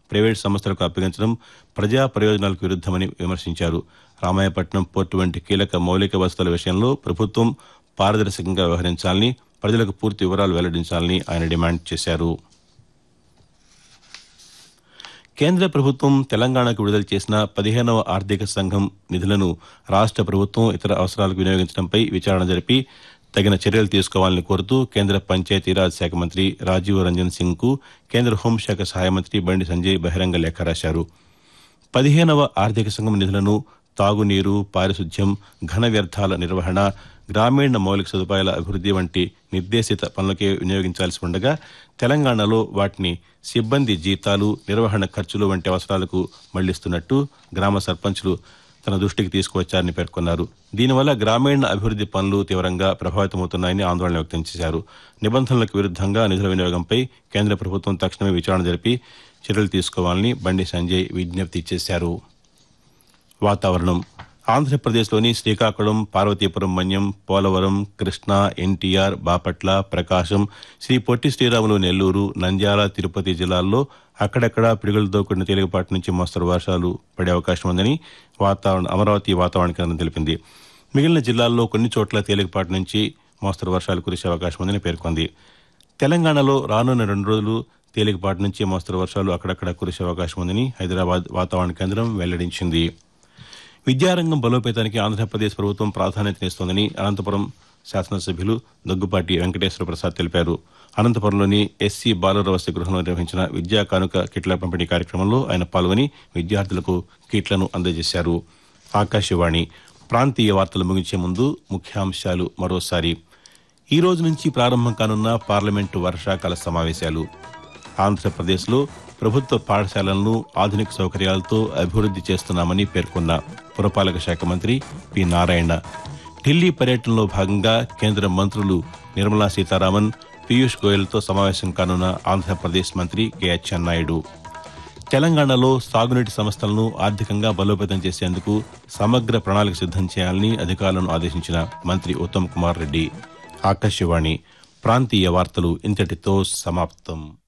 private సంస్థలకు అప్పగించడం ప్రజా ప్రయోజనాలకు విరుద్దమని విమర్శించారు రామాయపట్నం పోర్టు వంటి కీలక మౌలిక వసతుల విషయంలో ప్రభుత్వం పారదర్శకంగా వ్యవహరించాలని ప్రజలకు పూర్తి వివరాలు వెల్లడించాలని ఆయన డిమాండ్ చేశారు కేంద్ర ప్రభుత్వం తెలంగాణకు విడుదల చేసిన పదిహేనవ ఆర్థిక సంఘం నిధులను రాష్ట్ర ప్రభుత్వం ఇతర అవసరాలకు వినియోగించడంపై విచారణ జరిపి తగిన చర్యలు తీసుకోవాలని కోరుతూ కేంద్ర పంచాయతీరాజ్ శాఖ మంత్రి రాజీవ్ రంజన్ సింగ్ కు కేంద్ర హోంశాఖ సహాయ మంత్రి బండి సంజయ్ బహిరంగ లేఖ రాశారు పదిహేనవ ఆర్థిక సంఘం నిధులను తాగునీరు పారిశుధ్యం ఘన వ్యర్థాల నిర్వహణ గ్రామీణ మౌలిక సదుపాయాల అభివృద్ధి వంటి నిర్దేశిత పనులకే వినియోగించాల్సి ఉండగా తెలంగాణలో వాటిని సిబ్బంది జీతాలు నిర్వహణ ఖర్చులు వంటి అవసరాలకు మళ్లిస్తున్నట్టు గ్రామ సర్పంచ్లు తన దృష్టికి తీసుకువచ్చారని పేర్కొన్నారు దీనివల్ల గ్రామీణ అభివృద్ధి పనులు తీవ్రంగా ప్రభావితమవుతున్నాయని ఆందోళన వ్యక్తం చేశారు నిబంధనలకు విరుద్ధంగా నిధుల వినియోగంపై కేంద్ర ప్రభుత్వం తక్షణమే విచారణ జరిపి చర్యలు తీసుకోవాలని బండి సంజయ్ విజ్ఞప్తి చేశారు వాతావరణం ఆంధ్రప్రదేశ్లోని శ్రీకాకుళం పార్వతీపురం మన్యం పోలవరం కృష్ణా ఎన్టీఆర్ బాపట్ల ప్రకాశం శ్రీ పొట్టి శ్రీరాములు నెల్లూరు నంద్యాల తిరుపతి జిల్లాల్లో అక్కడక్కడ పిడుగులతో కూడిన తేలికపాటి నుంచి మోస్తరు వర్షాలు పడే అవకాశం ఉందని వాతావరణ అమరావతి వాతావరణ కేంద్రం తెలిపింది మిగిలిన జిల్లాల్లో కొన్ని చోట్ల తేలికపాటి నుంచి మోస్తరు వర్షాలు కురిసే అవకాశం ఉందని పేర్కొంది తెలంగాణలో రానున్న రెండు రోజులు తేలికపాటి నుంచి మోస్తరు వర్షాలు అక్కడక్కడ కురిసే అవకాశం ఉందని హైదరాబాద్ వాతావరణ కేంద్రం వెల్లడించింది విద్యారంగం బలోపేతానికి ఆంధ్రప్రదేశ్ ప్రభుత్వం ప్రాధాన్యతనిస్తోందని అనంతపురం శాసనసభ్యులు దగ్గుపాటి వెంకటేశ్వర ప్రసాద్ తెలిపారు అనంతపురంలోని ఎస్సీ బాలుర వసతి గృహంలో నిర్వహించిన విద్యా కానుక కిట్ల పంపిణీ కార్యక్రమంలో ఆయన పాల్గొని విద్యార్థులకు కిట్లను అందజేశారు ఆకాశవాణి ప్రాంతీయ వార్తలు ముగించే ముందు ముఖ్యాంశాలు మరోసారి ఈ రోజు నుంచి ప్రారంభం కానున్న పార్లమెంటు వర్షాకాల సమావేశాలు ఆంధ్రప్రదేశ్లో ప్రభుత్వ పాఠశాలలను ఆధునిక సౌకర్యాలతో అభివృద్ధి చేస్తున్నామని పేర్కొన్న పురపాలక శాఖ మంత్రి పి నారాయణ ఢిల్లీ పర్యటనలో భాగంగా కేంద్ర మంత్రులు నిర్మలా సీతారామన్ పీయూష్ గోయల్తో సమావేశం కానున్న ఆంధ్రప్రదేశ్ మంత్రి కె అచ్చెన్నాయుడు తెలంగాణలో సాగునీటి సంస్థలను ఆర్థికంగా బలోపేతం చేసేందుకు సమగ్ర ప్రణాళిక సిద్దం చేయాలని అధికారులను ఆదేశించిన మంత్రి ఉత్తమ్ కుమార్ రెడ్డి ఆకాశవాణి ప్రాంతీయ వార్తలు ఇంతటితో సమాప్తం